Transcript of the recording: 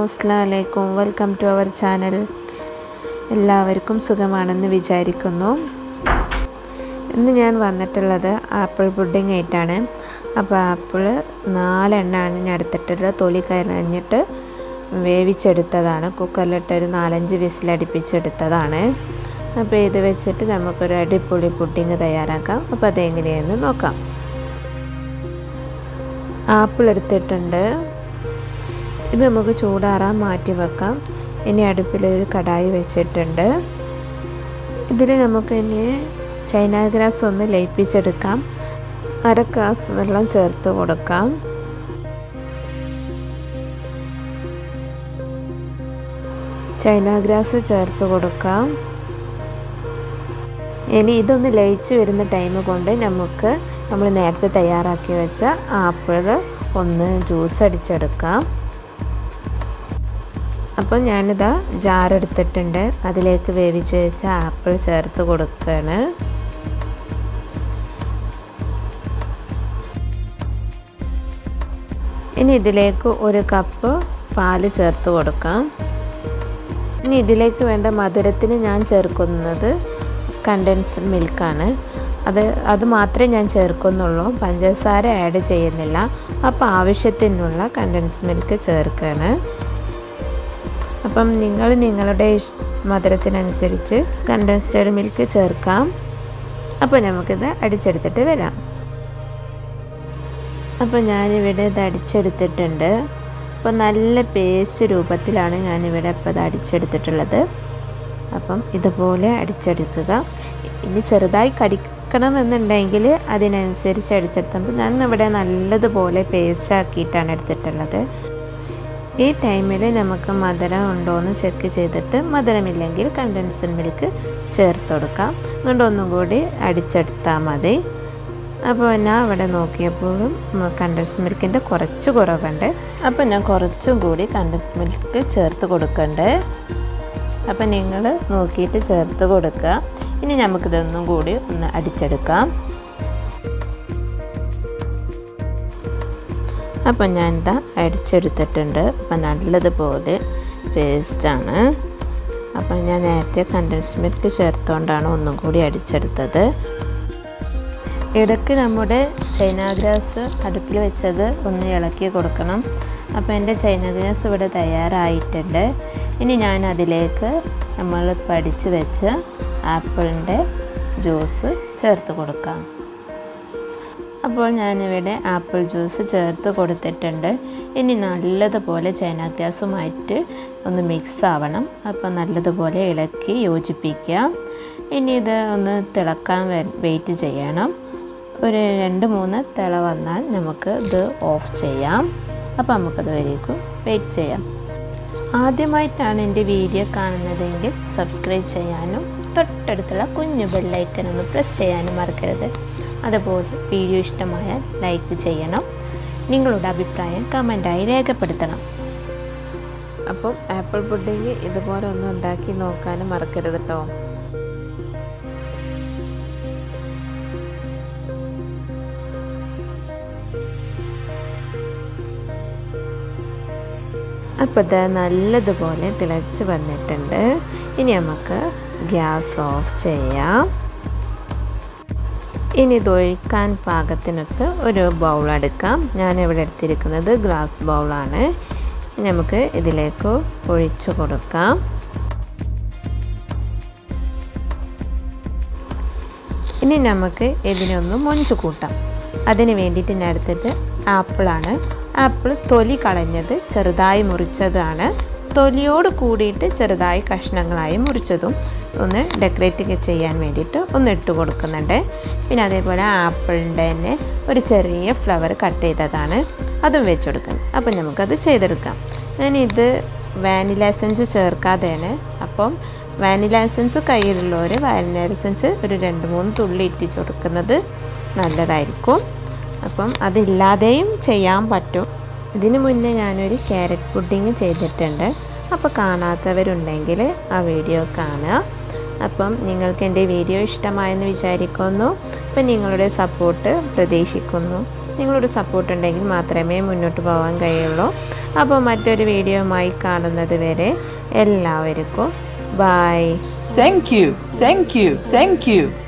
അസ്സാം വലൈക്കും welcome to our channel എല്ലാവർക്കും സുഖമാണെന്ന് വിചാരിക്കുന്നു ഇന്ന് ഞാൻ വന്നിട്ടുള്ളത് ആപ്പിൾ പുഡിംഗ് ആയിട്ടാണ് അപ്പോൾ ആപ്പിൾ നാലെണ്ണമാണ് ഞാൻ എടുത്തിട്ടുള്ളത് തൊലി കഴിഞ്ഞിട്ട് വേവിച്ചെടുത്തതാണ് കുക്കറിലിട്ട് ഒരു നാലഞ്ച് വിസിലടിപ്പിച്ചെടുത്തതാണ് അപ്പോൾ ഇത് വെച്ചിട്ട് നമുക്കൊരു അടിപൊളി പുഡിംഗ് തയ്യാറാക്കാം അപ്പോൾ അതെങ്ങനെയെന്ന് നോക്കാം ആപ്പിൾ എടുത്തിട്ടുണ്ട് ഇത് നമുക്ക് ചൂടാറാൻ മാറ്റി വെക്കാം ഇനി അടുപ്പിലൊരു കടായി വെച്ചിട്ടുണ്ട് ഇതിൽ നമുക്ക് ഇനി ചൈന ഗ്രാസ് ഒന്ന് ലയിപ്പിച്ചെടുക്കാം അര ഗ്ലാസ് വെള്ളം ചേർത്ത് കൊടുക്കാം ചൈന ഗ്രാസ് ചേർത്ത് കൊടുക്കാം ഇനി ഇതൊന്ന് ലയിച്ച് വരുന്ന ടൈം കൊണ്ട് നമുക്ക് നമ്മൾ നേരത്തെ തയ്യാറാക്കി വെച്ച ആപ്പിൾ ഒന്ന് ജ്യൂസ് അടിച്ചെടുക്കാം അപ്പോൾ ഞാനിതാ ജാർ എടുത്തിട്ടുണ്ട് അതിലേക്ക് വേവിച്ച് വെച്ച ആപ്പിൾ ചേർത്ത് കൊടുക്കുകയാണ് ഇനി ഇതിലേക്ക് ഒരു കപ്പ് പാല് ചേർത്ത് കൊടുക്കാം ഇനി ഇതിലേക്ക് വേണ്ട മധുരത്തിന് ഞാൻ ചേർക്കുന്നത് കണ്ടൻസ്ഡ് മിൽക്കാണ് അത് അത് മാത്രമേ ഞാൻ ചേർക്കുന്നുള്ളൂ പഞ്ചസാര ആഡ് ചെയ്യുന്നില്ല അപ്പോൾ ആവശ്യത്തിനുള്ള കണ്ടൻസ് മിൽക്ക് ചേർക്കുകയാണ് അപ്പം നിങ്ങൾ നിങ്ങളുടെ മധുരത്തിനനുസരിച്ച് കണ്ടൻസ്ഡ് മിൽക്ക് ചേർക്കാം അപ്പോൾ നമുക്കിത് അടിച്ചെടുത്തിട്ട് വരാം അപ്പോൾ ഞാനിവിടെ ഇത് അടിച്ചെടുത്തിട്ടുണ്ട് അപ്പോൾ നല്ല പേസ്റ്റ് രൂപത്തിലാണ് ഞാനിവിടെ ഇപ്പോൾ ഇത് അടിച്ചെടുത്തിട്ടുള്ളത് അപ്പം ഇതുപോലെ അടിച്ചെടുക്കുക ഇനി ചെറുതായി കടിക്കണമെന്നുണ്ടെങ്കിൽ അതിനനുസരിച്ച് അടിച്ചെടുത്തപ്പോൾ ഞാൻ ഇവിടെ നല്ലതുപോലെ പേസ്റ്റ് ആക്കിയിട്ടാണ് എടുത്തിട്ടുള്ളത് ഈ ടൈമിൽ നമുക്ക് മധുരം ഉണ്ടോ എന്ന് ചെക്ക് ചെയ്തിട്ട് മധുരമില്ലെങ്കിൽ കണ്ടൻസ്ഡ് മിൽക്ക് ചേർത്ത് കൊടുക്കാം എന്നിട്ട് ഒന്നും കൂടി അടിച്ചെടുത്താൽ മതി അപ്പോൾ ഞാൻ ഇവിടെ നോക്കിയപ്പോഴും കണ്ടൻസ് മിൽക്കിൻ്റെ കുറച്ച് കുറവുണ്ട് അപ്പോൾ ഞാൻ കുറച്ചും കൂടി കണ്ടൻസ് മിൽക്ക് ചേർത്ത് കൊടുക്കണ്ട് അപ്പോൾ നിങ്ങൾ നോക്കിയിട്ട് ചേർത്ത് കൊടുക്കുക ഇനി നമുക്കിതൊന്നും കൂടി ഒന്ന് അടിച്ചെടുക്കാം അപ്പം ഞാനിതാ അടിച്ചെടുത്തിട്ടുണ്ട് അപ്പം നല്ലതുപോലെ പേസ്റ്റാണ് അപ്പം ഞാൻ നേരത്തെ കണ്ടൻസ് മിൽക്ക് ചേർത്തുകൊണ്ടാണ് ഒന്നും കൂടി അടിച്ചെടുത്തത് ഇടയ്ക്ക് നമ്മുടെ ചൈന ഗ്രാസ് അടുപ്പിൽ വെച്ചത് ഒന്ന് ഇളക്കി കൊടുക്കണം അപ്പോൾ എൻ്റെ ചൈന ഗ്രാസ് ഇവിടെ തയ്യാറായിട്ടുണ്ട് ഇനി ഞാൻ അതിലേക്ക് നമ്മൾ പഠിച്ച് വെച്ച ആപ്പിളിൻ്റെ ജ്യൂസ് ചേർത്ത് കൊടുക്കാം അപ്പോൾ ഞാനിവിടെ ആപ്പിൾ ജ്യൂസ് ചേർത്ത് കൊടുത്തിട്ടുണ്ട് ഇനി നല്ലതുപോലെ ചൈന ഗ്രാസുമായിട്ട് ഒന്ന് മിക്സ് ആവണം അപ്പോൾ നല്ലതുപോലെ ഇളക്കി യോജിപ്പിക്കുക ഇനി ഇത് ഒന്ന് തിളക്കാൻ വെയിറ്റ് ചെയ്യണം ഒരു രണ്ട് മൂന്ന് തിള വന്നാൽ നമുക്ക് ഇത് ഓഫ് ചെയ്യാം അപ്പോൾ നമുക്കത് വരേക്കും വെയിറ്റ് ചെയ്യാം ആദ്യമായിട്ടാണ് എൻ്റെ വീഡിയോ കാണുന്നതെങ്കിൽ സബ്സ്ക്രൈബ് ചെയ്യാനും തൊട്ടടുത്തുള്ള കുഞ്ഞു ബെല്ലൈക്കൻ ഒന്ന് പ്രസ് ചെയ്യാനും മറക്കരുത് അതുപോലെ വീഡിയോ ഇഷ്ടമായാൽ ലൈക്ക് ചെയ്യണം നിങ്ങളുടെ അഭിപ്രായം കമൻറ്റായി രേഖപ്പെടുത്തണം അപ്പം ആപ്പിൾ പുഡിങ് ഇതുപോലെ ഒന്ന് ഉണ്ടാക്കി നോക്കാനും മറക്കരുത് കേട്ടോ അപ്പോൾ ഇത് നല്ലതുപോലെ തിളച്ച് വന്നിട്ടുണ്ട് ഇനി നമുക്ക് ഗ്യാസ് ഓഫ് ചെയ്യാം ഇനി ഇത് ഒഴിക്കാൻ പാകത്തിനൊത്ത് ഒരു ബൗൾ എടുക്കാം ഞാനിവിടെ എടുത്തിരിക്കുന്നത് ഗ്ലാസ് ബൗളാണ് നമുക്ക് ഇതിലേക്ക് ഒഴിച്ചു കൊടുക്കാം ഇനി നമുക്ക് ഇതിനൊന്ന് മൊഞ്ചു കൂട്ടാം അതിന് വേണ്ടിയിട്ട് ഞാൻ എടുത്തത് ആപ്പിളാണ് ആപ്പിൾ തൊലി കളഞ്ഞത് ചെറുതായി മുറിച്ചതാണ് തൊലിയോട് കൂടിയിട്ട് ചെറുതായി കഷ്ണങ്ങളായി മുറിച്ചതും ഒന്ന് ഡെക്കറേറ്റ് ചെയ്യാൻ വേണ്ടിയിട്ട് ഒന്ന് ഇട്ട് കൊടുക്കുന്നുണ്ട് പിന്നെ അതേപോലെ ആപ്പിളിൻ്റെ തന്നെ ഒരു ചെറിയ ഫ്ലവർ കട്ട് ചെയ്തതാണ് അതും വെച്ച് കൊടുക്കുന്നത് അപ്പം നമുക്കത് ചെയ്തെടുക്കാം ഞാനിത് വാനില എസൻസ് ചേർക്കാതെയാണ് അപ്പം വാനില എസൻസ് കയ്യിലുള്ളവർ വാനില എസൻസ് ഒരു രണ്ട് മൂന്ന് തുള്ളി ഇട്ടിച്ച് കൊടുക്കുന്നത് നല്ലതായിരിക്കും അപ്പം അതില്ലാതെയും ചെയ്യാൻ പറ്റും ഇതിനു മുന്നേ ഞാനൊരു ക്യാരറ്റ് പുഡിങ് ചെയ്തിട്ടുണ്ട് അപ്പോൾ കാണാത്തവരുണ്ടെങ്കിൽ ആ വീഡിയോ കാണുക അപ്പം നിങ്ങൾക്ക് എൻ്റെ വീഡിയോ ഇഷ്ടമായെന്ന് വിചാരിക്കുന്നു അപ്പം നിങ്ങളുടെ സപ്പോർട്ട് പ്രതീക്ഷിക്കുന്നു നിങ്ങളൊരു സപ്പോർട്ട് ഉണ്ടെങ്കിൽ മാത്രമേ മുന്നോട്ട് പോകാൻ കഴിയുള്ളൂ അപ്പോൾ മറ്റൊരു വീഡിയോയുമായി കാണുന്നത് വരെ എല്ലാവർക്കും bye Thank you, thank you, thank you.